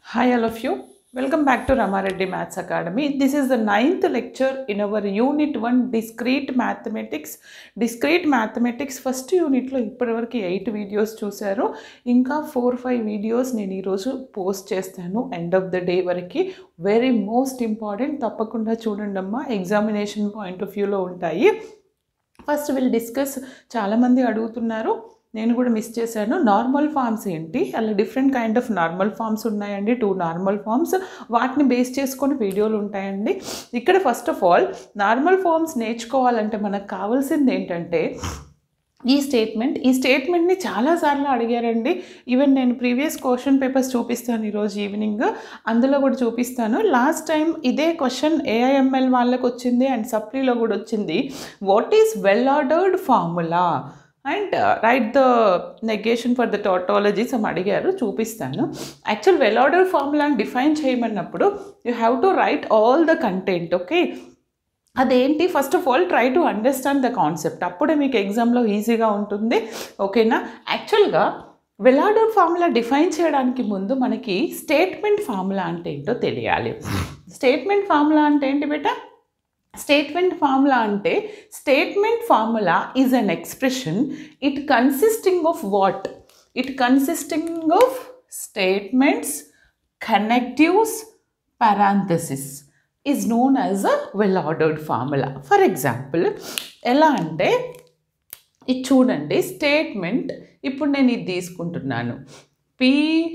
Hi, all of you. Welcome back to Ramareddy Maths Academy. This is the ninth lecture in our Unit 1 Discrete Mathematics. Discrete Mathematics first యూనిట్లో ఇప్పటివరకు eight videos చూశారు ఇంకా four five videos నేను ఈరోజు post చేస్తాను end of the day వరకు very most important తప్పకుండా చూడండి అమ్మా ఎగ్జామినేషన్ పాయింట్ ఆఫ్ వ్యూలో ఉంటాయి ఫస్ట్ విల్ డిస్కస్ చాలామంది అడుగుతున్నారు నేను కూడా మిస్ చేశాను నార్మల్ ఫామ్స్ ఏంటి అలా different kind of normal forms ఉన్నాయండి టూ నార్మల్ ఫామ్స్ వాటిని బేస్ చేసుకొని వీడియోలు ఉంటాయండి ఇక్కడ first of all normal forms నేర్చుకోవాలంటే మనకు కావాల్సింది ఏంటంటే ఈ స్టేట్మెంట్ ఈ స్టేట్మెంట్ని చాలాసార్లు అడిగారండి ఈవెన్ నేను ప్రీవియస్ క్వశ్చన్ పేపర్స్ చూపిస్తాను ఈరోజు ఈవినింగ్ అందులో కూడా చూపిస్తాను లాస్ట్ టైం ఇదే క్వశ్చన్ ఏఐఎంఎల్ వాళ్ళకి వచ్చింది అండ్ సప్లీలో కూడా వచ్చింది what is well ordered formula and write the negation for the tautologies అని అడిగారు చూపిస్తాను యాక్చువల్ వెల్ ఆర్డర్ ఫార్ములాని డిఫైన్ చేయమన్నప్పుడు you have to write all the content okay అదేంటి first of all try to understand the concept అప్పుడే మీకు ఎగ్జామ్లో ఈజీగా ఉంటుంది ఓకేనా యాక్చువల్గా వెలాడర్ ఫార్ములా డిఫైన్ చేయడానికి ముందు మనకి స్టేట్మెంట్ ఫార్ములా అంటే ఏంటో తెలియాలి స్టేట్మెంట్ ఫార్ములా అంటే ఏంటి బేటా స్టేట్మెంట్ ఫార్ములా అంటే statement formula is an expression it consisting of what it consisting of statements connectives parenthesis is known as a well ordered formula for example ఎలా అంటే ఇది చూడండి స్టేట్మెంట్ ఇప్పుడు నేను ఇది తీసుకుంటున్నాను పి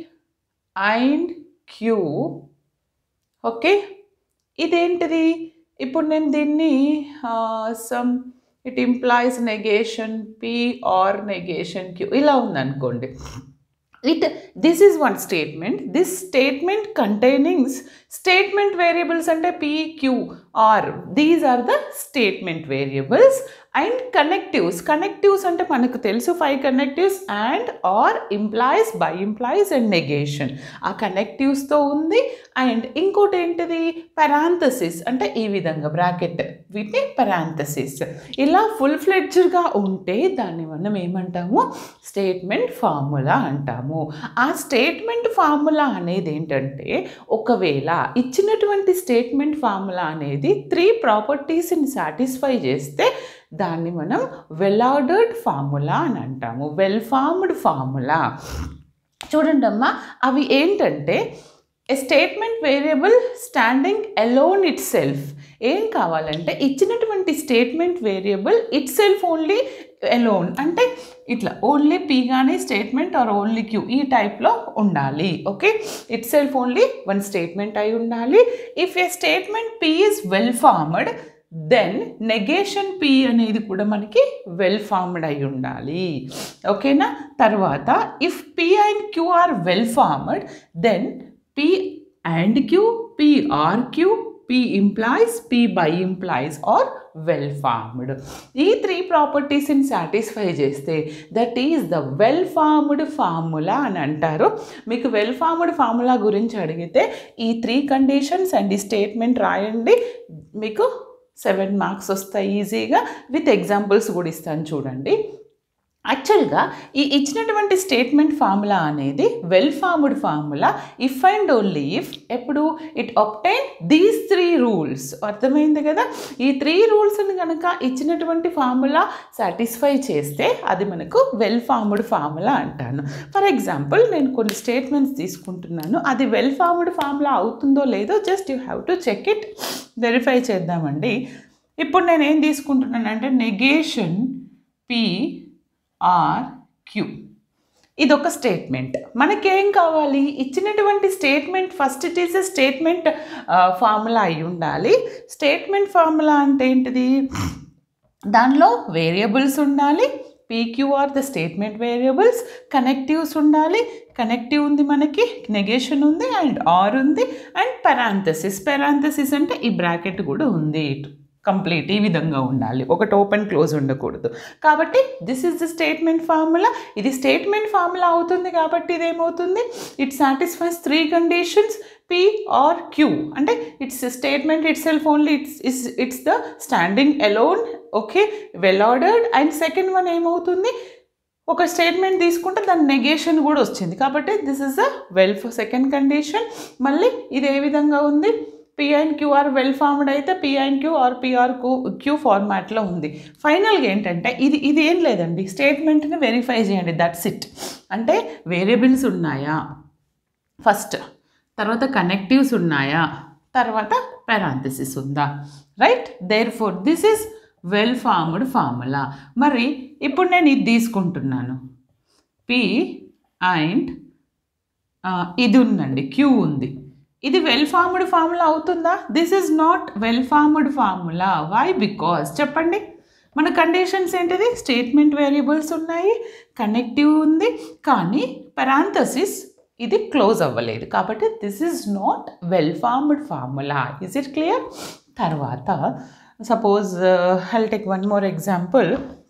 అండ్ క్యూ ఓకే ఇదేంటిది ఇప్పుడు నేను దీన్ని some it implies negation p or negation q ఇలా ఉందనుకోండి it this is one statement this statement containings statement variables అంటే p q r these are the statement variables and connectives connectives అంటే మనకు తెలుసు five connectives and or implies bi implies and negation ఆ కనెక్టివ్స్తో ఉంది and ఇంకోటి ఏంటిది parenthesis అంటే ఈ విధంగా బ్రాకెట్ వీటిని పెరాంథసిస్ ఇలా ఫుల్ ఫ్లెడ్జ్డ్గా ఉంటే దాన్ని మనం ఏమంటాము స్టేట్మెంట్ ఫార్ములా అంటాము ఆ స్టేట్మెంట్ ఫార్ములా అనేది ఏంటంటే ఒకవేళ ఇచ్చినటువంటి స్టేట్మెంట్ ఫార్ములా అనేది త్రీ ప్రాపర్టీస్ని సాటిస్ఫై చేస్తే దాన్ని మనం వెల్ ఆర్డర్డ్ ఫార్ములా అని అంటాము వెల్ ఫార్మ్డ్ ఫార్ములా చూడండి అమ్మా అవి ఏంటంటే a statement variable standing alone itself ఏం కావాలంటే ఇచ్చినటువంటి statement variable itself only alone అంటే ఇట్లా ఓన్లీ పీ కానీ స్టేట్మెంట్ ఆర్ ఓన్లీ క్యూ ఈ టైప్లో ఉండాలి okay itself only one statement అయి ఉండాలి if a statement p is well formed then negation p అనేది కూడా మనకి వెల్ ఫార్మ్డ్ అయి ఉండాలి ఓకేనా తర్వాత if p and q are well formed then p and Q P or q p implies p bi implies r well formed ఈ three ప్రాపర్టీస్ని satisfy చేస్తే that is the well formed formula అని అంటారు మీకు వెల్ ఫార్మ్డ్ ఫార్ములా గురించి అడిగితే ఈ three conditions and ఈ స్టేట్మెంట్ రాయండి మీకు సెవెన్ మార్క్స్ వస్తాయి ఈజీగా విత్ ఎగ్జాంపుల్స్ కూడా ఇస్తాను చూడండి యాక్చువల్గా ఈ ఇచ్చినటువంటి స్టేట్మెంట్ ఫార్ములా అనేది well formed formula if and only if ఎప్పుడు it obtain these three rules అర్థమైంది కదా ఈ త్రీ రూల్స్ని కనుక ఇచ్చినటువంటి ఫార్ములా సాటిస్ఫై చేస్తే అది మనకు వెల్ ఫార్మ్డ్ ఫార్ములా అంటాను ఫర్ ఎగ్జాంపుల్ నేను కొన్ని స్టేట్మెంట్స్ తీసుకుంటున్నాను అది వెల్ ఫార్మ్డ్ ఫార్ములా అవుతుందో లేదో just you have to check it verify చేద్దామండి ఇప్పుడు నేను ఏం తీసుకుంటున్నానంటే నెగేషన్ పి ఆర్ క్యూ ఇది ఒక స్టేట్మెంట్ మనకేం కావాలి ఇచ్చినటువంటి statement first it is a statement formula అయి ఉండాలి స్టేట్మెంట్ ఫార్ములా అంటే ఏంటిది దానిలో వేరియబుల్స్ ఉండాలి p q r the statement variables connectives ఉండాలి కనెక్టివ్ ఉంది మనకి నెగేషన్ ఉంది అండ్ ఆర్ ఉంది అండ్ పెరాంథసిస్ పెరాంథసిస్ అంటే ఈ బ్రాకెట్ కూడా ఉంది ఇటు కంప్లీట్ ఈ విధంగా ఉండాలి ఒకటి ఓపెన్ క్లోజ్ ఉండకూడదు కాబట్టి this is the statement formula ఇది స్టేట్మెంట్ ఫార్ములా అవుతుంది కాబట్టి ఇదేమవుతుంది it satisfies three conditions p or q అంటే it's statement itself only it's is it's the standing alone okay well ordered and second one ఏమవుతుంది ఒక statement తీసుకుంటే దాని negation కూడా వచ్చింది కాబట్టి this is a well second condition మళ్ళీ ఇది ఏ విధంగా ఉంది p and q are well formed అయితే p and q are PR q q ఫార్మాట్లో ఉంది ఫైనల్గా ఏంటంటే ఇది ఇది ఏం లేదండి స్టేట్మెంట్ని వెరిఫై చేయండి దట్స్ ఇట్ అంటే వేరియబుల్స్ ఉన్నాయా ఫస్ట్ తర్వాత కనెక్టివ్స్ ఉన్నాయా తర్వాత పెరాంథసిస్ ఉందా right therefore this is well formed formula మరి ఇప్పుడు నేను ఇది తీసుకుంటున్నాను పి అండ్ ఇది ఉందండి క్యూ ఉంది ఇది వెల్ ఫార్మ్డ్ ఫార్ములా అవుతుందా this is not well formed formula why because చెప్పండి మన కండిషన్స్ ఏంటిది స్టేట్మెంట్ వేరియబుల్స్ ఉన్నాయి కనెక్టివ్ ఉంది కానీ పెరాంథసిస్ ఇది క్లోజ్ అవ్వలేదు కాబట్టి this is not well formed formula is it clear తర్వాత suppose we'll take one more example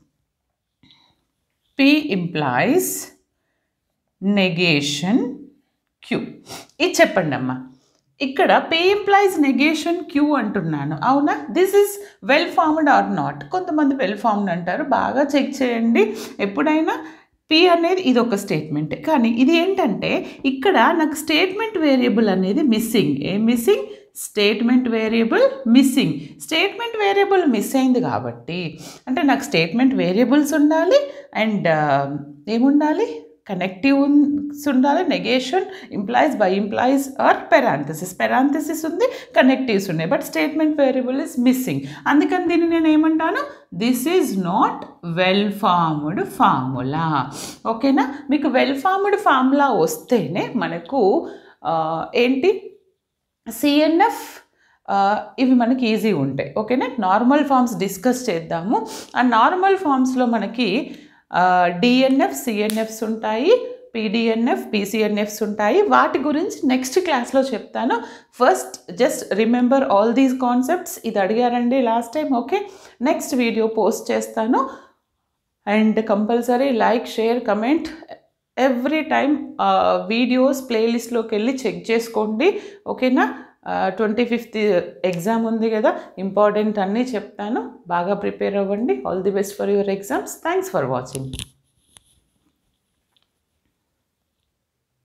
p implies negation q ఇది చెప్పండి అమ్మా ఇక్కడ పే ఇంప్లాయిస్ నెగేషన్ క్యూ అంటున్నాను అవునా this is well formed or not కొంతమంది వెల్ ఫార్మ్డ్ అంటారు బాగా చెక్ చేయండి ఎప్పుడైనా పి అనేది ఇది ఒక స్టేట్మెంట్ కానీ ఇది ఏంటంటే ఇక్కడ నాకు స్టేట్మెంట్ వేరియబుల్ అనేది మిస్సింగ్ ఏం missing statement variable missing statement variable miss అయింది కాబట్టి అంటే నాకు స్టేట్మెంట్ వేరియబుల్స్ ఉండాలి అండ్ ఏముండాలి కనెక్టివ్ ఉండాలి negation implies bi implies or parenthesis parenthesis ఉంది కనెక్టివ్స్ ఉన్నాయి but statement variable is missing అందుకని దీన్ని నేను ఏమంటాను this is not well formed formula ఓకేనా మీకు వెల్ ఫార్మ్డ్ ఫార్ములా వస్తేనే మనకు ఏంటి సిఎన్ఎఫ్ ఇవి మనకి ఈజీ ఉంటాయి ఓకేనా నార్మల్ ఫామ్స్ డిస్కస్ చేద్దాము ఆ నార్మల్ ఫామ్స్లో మనకి డిఎన్ఎఫ్ సిఎన్ఎఫ్స్ ఉంటాయి పీడిఎన్ఎఫ్ పీసీఎన్ఎఫ్స్ ఉంటాయి వాటి గురించి నెక్స్ట్ క్లాస్లో చెప్తాను first just remember all these concepts ఇది అడిగారండి last time okay next video post చేస్తాను and compulsory like share comment every time videos ప్లేలిస్ట్లోకి వెళ్ళి చెక్ చేసుకోండి ఓకేనా ట్వంటీ ఫిఫ్త్ ఎగ్జామ్ ఉంది కదా ఇంపార్టెంట్ అన్నీ చెప్తాను బాగా ప్రిపేర్ అవ్వండి all the best for your exams thanks for watching